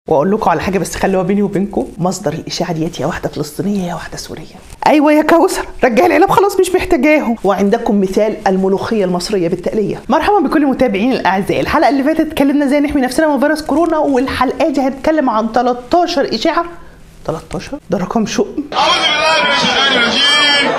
واقول لكم على حاجه بس خلوها بيني وبينكم مصدر الاشاعه ديت يا واحده فلسطينيه يا واحده سوريه ايوه يا كوثر رجعي العلب خلاص مش محتاجاهم وعندكم مثال الملوخيه المصريه بالتقليه مرحبا بكل متابعين الاعزاء الحلقه اللي فاتت اتكلمنا ازاي نحمي نفسنا من فيروس كورونا والحلقه دي هنتكلم عن 13 اشاعه 13 ده رقم شؤم أعوذ بالله من الشيطان الرجيم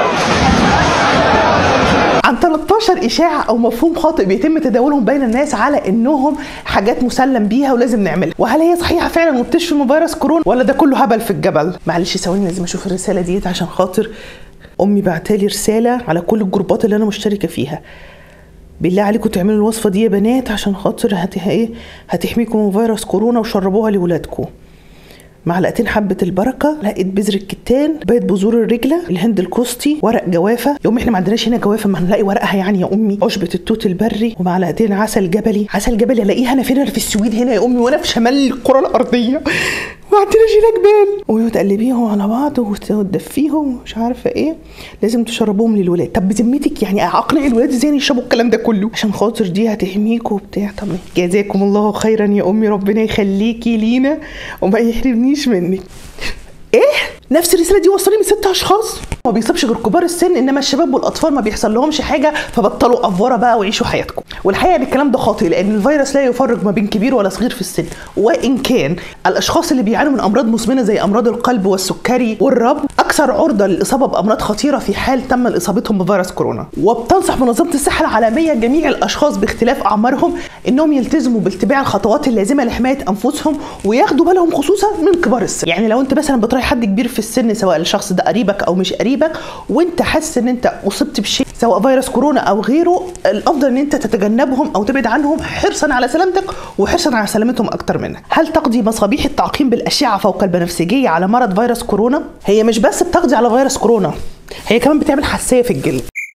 عن 13 إشاعة أو مفهوم خاطئ بيتم تداولهم بين الناس على إنهم حاجات مسلم بيها ولازم نعملها، وهل هي صحيحة فعلا وبتشفي من فيروس كورونا ولا ده كله هبل في الجبل؟ معلش ثواني لازم أشوف الرسالة ديت عشان خاطر أمي بعتالي رسالة على كل الجروبات اللي أنا مشتركة فيها. بالله عليكم تعملوا الوصفة دي يا بنات عشان خاطر هت... إيه هتحميكم من فيروس كورونا وشربوها لولادكم. معلقتين حبة البركة لقيت بذر الكتان بيض بذور الرجلة الهند الكوستي ورق جوافة يا أمي احنا ما عندناش هنا جوافة ما هنلاقي ورقها يعني يا أمي عشبة التوت البري ومعلقتين عسل جبلي عسل جبلي ألاقيها أنا فين أنا في السويد هنا يا أمي وأنا في شمال الكرة الأرضية ما عندناش هنا جبال وتقلبيهم على بعض وت- وتدفيهم ومش عارفة إيه لازم تشربوهم للولاد طب بذمتك يعني أقنع الولاد إزاي يشربوا الكلام ده كله عشان خاطر دي هتحميكوا وبتاع طب جزاكم الله خيرا يا أمي ربنا يخليكي لينا وما يحرمنيش منك ايه نفس الرساله دي وصلني من ست اشخاص ما بيصيبش غير كبار السن انما الشباب والاطفال ما بيحصل لهمش حاجه فبطلوا افوره بقى وعيشوا حياتكم والحقيقه ان الكلام ده خاطئ لان الفيروس لا يفرق ما بين كبير ولا صغير في السن وان كان الاشخاص اللي بيعانوا من امراض مزمنه زي امراض القلب والسكري والربو اكثر عرضه للاصابه بامراض خطيره في حال تم اصابتهم بفيروس كورونا وبتنصح منظمه الصحه العالميه جميع الاشخاص باختلاف اعمارهم انهم يلتزموا باتباع الخطوات اللازمه لحمايه انفسهم وياخدوا بالهم خصوصا من كبار السن يعني لو انت مثلا بتراعي حد كبير في السن سواء الشخص ده قريبك او مش قريبك وانت حاسس ان انت اصبت بشيء سواء فيروس كورونا او غيره الافضل ان انت تتجنبهم او تبعد عنهم حرصا على سلامتك وحرصا على سلامتهم اكتر منك هل تقضي مصابيح التعقيم بالاشعه فوق البنفسجيه على مرض فيروس كورونا هي مش بس بتقضي على فيروس كورونا هي كمان بتعمل حساسيه في الجلد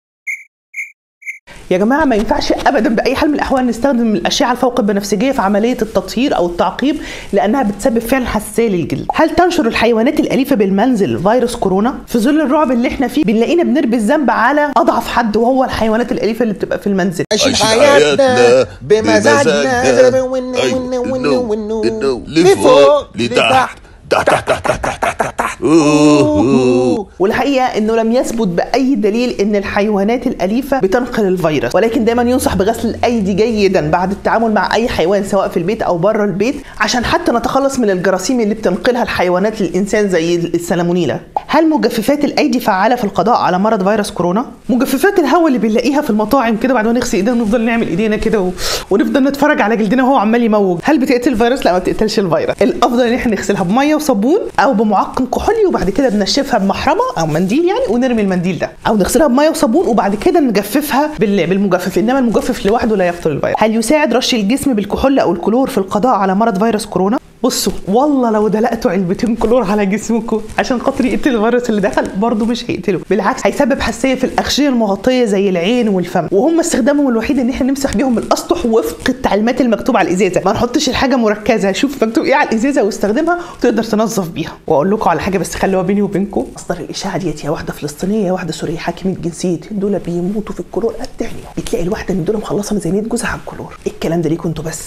يا جماعه ما ينفعش ابدا باي حال من الاحوال نستخدم الاشعه الفوق البنفسجيه في عمليه التطهير او التعقيم لانها بتسبب فعلا حساسيه للجلد هل تنشر الحيوانات الاليفه بالمنزل فيروس كورونا في ظل الرعب اللي احنا فيه بنلاقينا بنربي الذنب على اضعف حد وهو الحيوانات الاليفه اللي بتبقى في المنزل عايشين عايشين حياتنا حياتنا بمزاجنا بمزاجنا. ون- أي، ون- ون- لنو- ون- لنو- لفوق لتحت لتحت تحت تحت تحت تحت تحت تحت تحت أوه. والحقيقه انه لم يثبت باي دليل ان الحيوانات الاليفه بتنقل الفيروس ولكن دايما ينصح بغسل الايدي جيدا بعد التعامل مع اي حيوان سواء في البيت او بره البيت عشان حتى نتخلص من الجراثيم اللي بتنقلها الحيوانات للانسان زي السلمونيلا هل مجففات الايدي فعاله في القضاء على مرض فيروس كورونا مجففات الهواء اللي بنلاقيها في المطاعم كده بعد ما نغسل ايدينا نفضل نعمل ايدينا كده و... ونفضل نتفرج على جلدنا وهو عمال يموج هل بتقتل الفيروس لا ما بتقتلش الفيروس الافضل ان احنا نغسلها بميه وصابون او بمعقم كحولي وبعد كده بنشفها بمحرمه او منديل يعني ونرمي المنديل ده او نغسلها بميه وصابون وبعد كده نجففها بال... بالمجفف انما المجفف لوحده لا يقتل الفيروس هل يساعد رش الجسم بالكحول او الكلور في القضاء على مرض فيروس كورونا بصوا والله لو دلقتوا علبتين كلور على جسمكم عشان خاطر يقتل الفيروس اللي دخل برضه مش هيقتله بالعكس هيسبب حساسيه في الاغشيه المغطيه زي العين والفم وهم استخدامهم الوحيد ان احنا نمسح بيهم الاسطح وفق التعليمات المكتوبه على الازازه ما نحطش الحاجه مركزه شوف مكتوب ايه على الازازه واستخدمها وتقدر تنظف بيها واقول لكم على حاجه بس خلوها بيني وبينكم مصدر الاشاعه ديت يا واحده فلسطينيه يا واحده سوريه حاكمه جنسيتين دول بيموتوا في الكلور قد عينيهم بتلاقي الواحده من دول مخلصه ميزانيه جوزها على الكلور إيه الكلام ده ليكم انتوا بس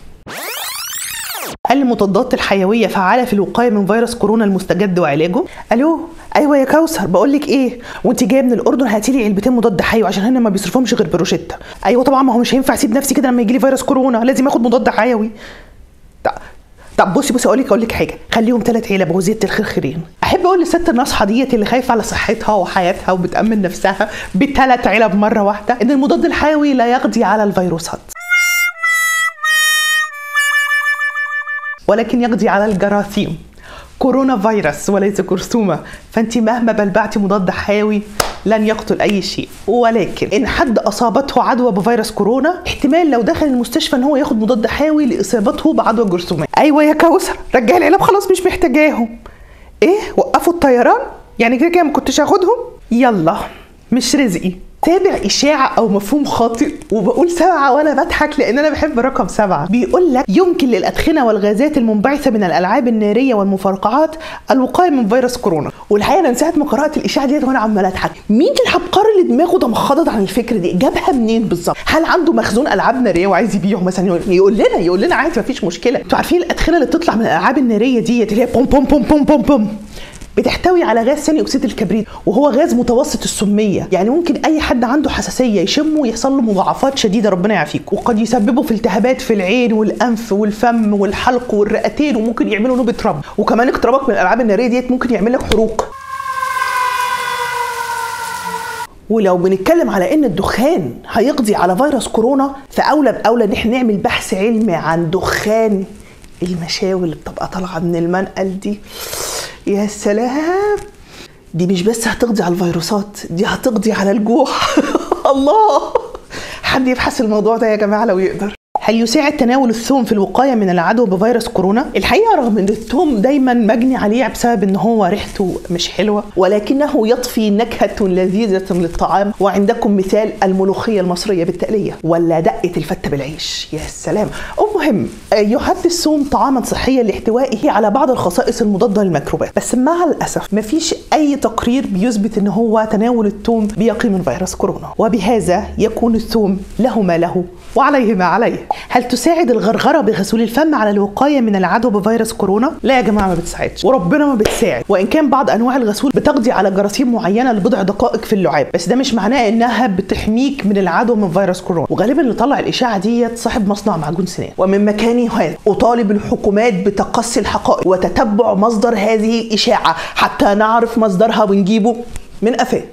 هل المضادات الحيويه فعاله في الوقايه من فيروس كورونا المستجد وعلاجه؟ الو ايوه يا كوثر بقول لك ايه وانت جايه من الاردن هاتي لي علبتين مضاد حيوي عشان هنا ما بيصرفهمش غير بروشيتا ايوه طبعا ما هو مش هينفع اسيب نفسي كده لما يجي لي فيروس كورونا لازم اخد مضاد حيوي طب- طب بصي بصي اقول لك اقول لك حاجه خليهم ثلاث علب وزياده الخير خيرين احب اقول للست الناصحه ديت اللي خايفه على صحتها وحياتها وبتامن نفسها بثلاث علب مره واحده ان المضاد الحيوي لا يقضي على الفيروسات ولكن يقضي على الجراثيم كورونا فيروس وليس جرثومة فانت مهما بلبعتي مضاد حيوي لن يقتل اي شيء ولكن ان حد اصابته عدوى بفيروس كورونا احتمال لو دخل المستشفى ان هو ياخد مضاد حيوي لاصابته بعدوى جرثوميه ايوه يا كوثر رجعي العلب خلاص مش محتاجاهم ايه وقفوا الطيران يعني كده كده ما كنتش هاخدهم يلا مش رزقي تابع اشاعه او مفهوم خاطئ وبقول سبعه وانا بضحك لان انا بحب رقم سبعه بيقول لك يمكن للادخنه والغازات المنبعثه من الالعاب الناريه والمفرقعات الوقايه من فيروس كورونا والحقيقه انا من ساعه ما قرات الاشاعه ديت وانا عمال اضحك مين العبقري اللي دماغه ده مخضض عن الفكره دي جابها منين بالظبط هل عنده مخزون العاب ناريه وعايز يبيعه مثلا يقول- يقول لنا يقول لنا عادي مفيش مشكله انتوا عارفين الادخنه اللي بتطلع من الالعاب الناريه ديت اللي هي بوم بوم بوم بوم بوم بوم بتحتوي على غاز ثاني اكسيد الكبريت وهو غاز متوسط السميه يعني ممكن اي حد عنده حساسيه يشمه يحصل له مضاعفات شديده ربنا يعافيك وقد يسببه في التهابات في العين والانف والفم والحلق والرئتين وممكن يعملوا نوبه رب وكمان اقترابك من الالعاب الناريه ديت ممكن يعمل لك حروق ولو بنتكلم على ان الدخان هيقضي على فيروس كورونا فاولى باولى ان احنا نعمل بحث علمي عن دخان المشاوي اللي بتبقى طالعه من المنقل دي يا سلام دي مش بس هتقضي على الفيروسات دي هتقضي على الجوع الله حد يبحث الموضوع ده يا جماعه لو يقدر هل يساعد تناول الثوم في الوقايه من العدوى بفيروس كورونا؟ الحقيقه رغم ان الثوم دايما مجني عليه بسبب ان هو ريحته مش حلوه ولكنه يضفي نكهه لذيذه للطعام وعندكم مثال الملوخيه المصريه بالتقليه ولا دقه الفته بالعيش يا سلام المهم آه، يعد الثوم طعاما صحيا لاحتوائه على بعض الخصائص المضاده للميكروبات بس مع الاسف مفيش اي تقرير بيثبت ان هو تناول الثوم بيقي من فيروس كورونا وبهذا يكون الثوم له ما له وعليه ما عليه هل تساعد الغرغره بغسول الفم على الوقايه من العدوى بفيروس كورونا لا يا جماعه ما بتساعدش وربنا ما بتساعد وان كان بعض انواع الغسول بتقضي على جراثيم معينه لبضع دقائق في اللعاب بس ده مش معناه انها بتحميك من العدوى من فيروس كورونا وغالبا اللي طلع الاشاعه ديت صاحب مصنع معجون سنان ومن مكاني هذا اطالب الحكومات بتقصي الحقائق وتتبع مصدر هذه الاشاعه حتى نعرف مصدرها ونجيبه من قفاه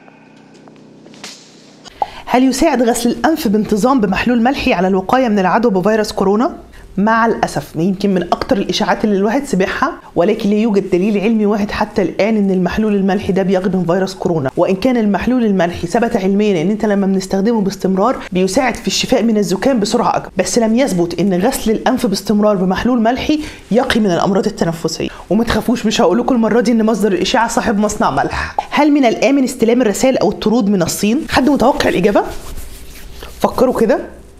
هل يساعد غسل الأنف بانتظام بمحلول ملحي على الوقاية من العدوى بفيروس كورونا؟ مع الأسف يمكن من أكتر الإشاعات اللي الواحد سمعها ولكن لا يوجد دليل علمي واحد حتى الآن إن المحلول الملحي ده بيقي من فيروس كورونا وإن كان المحلول الملحي ثبت علميا إن أنت لما بنستخدمه باستمرار بيساعد في الشفاء من الزكام بسرعة أكبر بس لم يثبت إن غسل الأنف باستمرار بمحلول ملحي يقي من الأمراض التنفسية وما تخافوش مش هقول لكم المرة دي إن مصدر الإشاعة صاحب مصنع ملح هل من الآمن استلام الرسائل أو الطرود من الصين؟ حد متوقع الإجابة؟ فكروا كده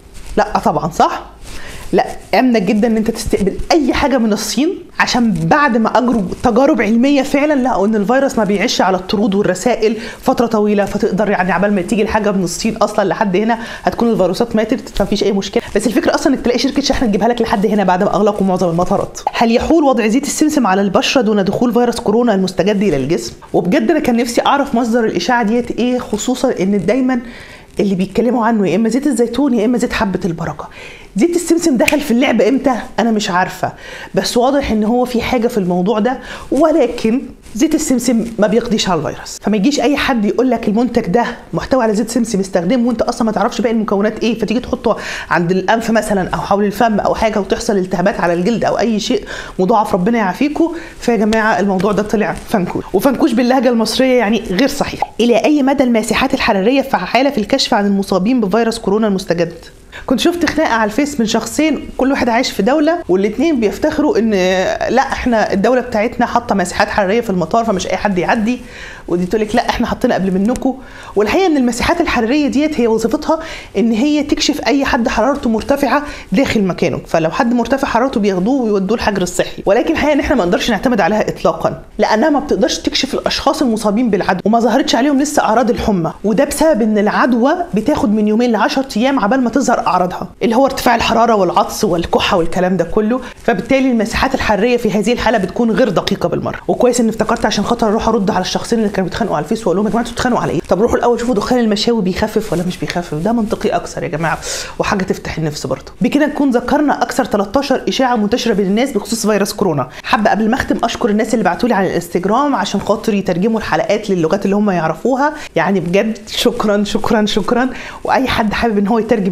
لا طبعا صح لا امنه جدا ان انت تستقبل اي حاجه من الصين عشان بعد ما اجروا تجارب علميه فعلا لقوا ان الفيروس ما بيعيش على الطرود والرسائل فتره طويله فتقدر يعني عبال ما تيجي الحاجه من الصين اصلا لحد هنا هتكون الفيروسات ماتت فمفيش اي مشكله بس الفكره اصلا انك تلاقي شركه شحن تجيبها لك لحد هنا بعد ما اغلقوا معظم المطارات هل يحول وضع زيت السمسم على البشره دون دخول فيروس كورونا المستجد الى الجسم وبجد انا كان نفسي اعرف مصدر الاشاعه ديت ايه خصوصا ان دايما اللي بيتكلموا عنه يا اما زيت الزيتون يا اما زيت حبه البركه زيت السمسم دخل في اللعبه امتى انا مش عارفه بس واضح ان هو في حاجه في الموضوع ده ولكن زيت السمسم ما بيقضيش على الفيروس فما يجيش اي حد يقول لك المنتج ده محتوى على زيت سمسم استخدمه وانت اصلا ما تعرفش باقي المكونات ايه فتيجي تحطه عند الانف مثلا او حول الفم او حاجه وتحصل التهابات على الجلد او اي شيء مضاعف ربنا يعافيكم فيا جماعه الموضوع ده طلع فنكوش وفنكوش باللهجه المصريه يعني غير صحيح الى اي مدى الماسحات الحراريه فعاله في الكشف عن المصابين بفيروس كورونا المستجد كنت شفت خناقه على الفيس من شخصين كل واحد عايش في دوله والاثنين بيفتخروا ان لا احنا الدوله بتاعتنا حاطه مساحات حراريه في المطار فمش اي حد يعدي ودي تقول لك لا احنا حاطينها قبل منكم والحقيقه ان المساحات الحراريه ديت هي وظيفتها ان هي تكشف اي حد حرارته مرتفعه داخل مكانه فلو حد مرتفع حرارته بياخدوه ويودوه الحجر الصحي ولكن الحقيقه ان احنا ما نقدرش نعتمد عليها اطلاقا لانها ما بتقدرش تكشف الاشخاص المصابين بالعدوى وما ظهرتش عليهم لسه اعراض الحمى وده بسبب ان العدوى بتاخد من يومين ل 10 ايام عبال ما تظهر اعراضها اللي هو ارتفاع الحراره والعطس والكحه والكلام ده كله فبالتالي المساحات الحراريه في هذه الحاله بتكون غير دقيقه بالمره وكويس ان افتكرت عشان خاطر اروح ارد على الشخصين اللي كانوا بيتخانقوا على الفيس واقول لهم يا جماعه انتوا بتتخانقوا على ايه طب روحوا الاول شوفوا دخان المشاوي بيخفف ولا مش بيخفف ده منطقي اكثر يا جماعه وحاجه تفتح النفس برضه بكده نكون ذكرنا اكثر 13 اشاعه منتشره بين الناس بخصوص فيروس كورونا حابه قبل ما اختم اشكر الناس اللي بعتوا لي على الانستجرام عشان خاطر يترجموا الحلقات للغات اللي هم يعرفوها يعني بجد شكرا شكرا شكرا واي حد حابب ان هو يترجم لاي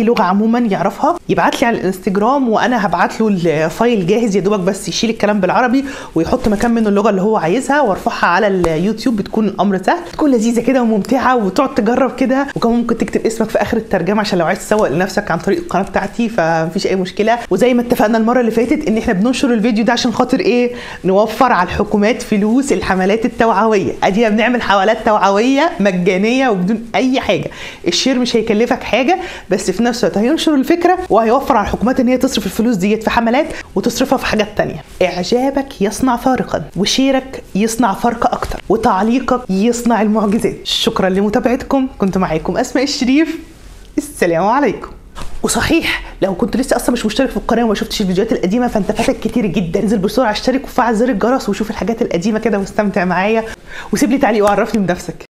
لغه عموما يعرفها يبعت لي على الانستجرام وانا هبعت له الفايل جاهز يا دوبك بس يشيل الكلام بالعربي ويحط مكان منه اللغه اللي هو عايزها وارفعها على اليوتيوب بتكون الامر سهل تكون لذيذه كده وممتعه وتقعد تجرب كده وكمان ممكن تكتب اسمك في اخر الترجمه عشان لو عايز تسوق لنفسك عن طريق القناه بتاعتي فمفيش اي مشكله وزي ما اتفقنا المره اللي فاتت ان احنا بننشر الفيديو ده عشان خاطر ايه نوفر على الحكومات فلوس الحملات التوعويه ادينا بنعمل حملات توعويه مجانيه وبدون اي حاجه الشير مش هيكلفك حاجه بس في نفس الوقت هينشر الفكره وهيوفر على الحكومات ان هي تصرف الفلوس ديت في حملات وتصرفها في حاجات تانية اعجابك يصنع فارقا وشيرك يصنع فرق اكتر وتعليقك يصنع المعجزات شكرا لمتابعتكم كنت معاكم اسماء الشريف السلام عليكم وصحيح لو كنت لسه اصلا مش مشترك في القناه وما شفتش الفيديوهات القديمه فانت فاتك كتير جدا انزل بسرعه اشترك وفعل زر الجرس وشوف الحاجات القديمه كده واستمتع معايا وسيب لي تعليق وعرفني بنفسك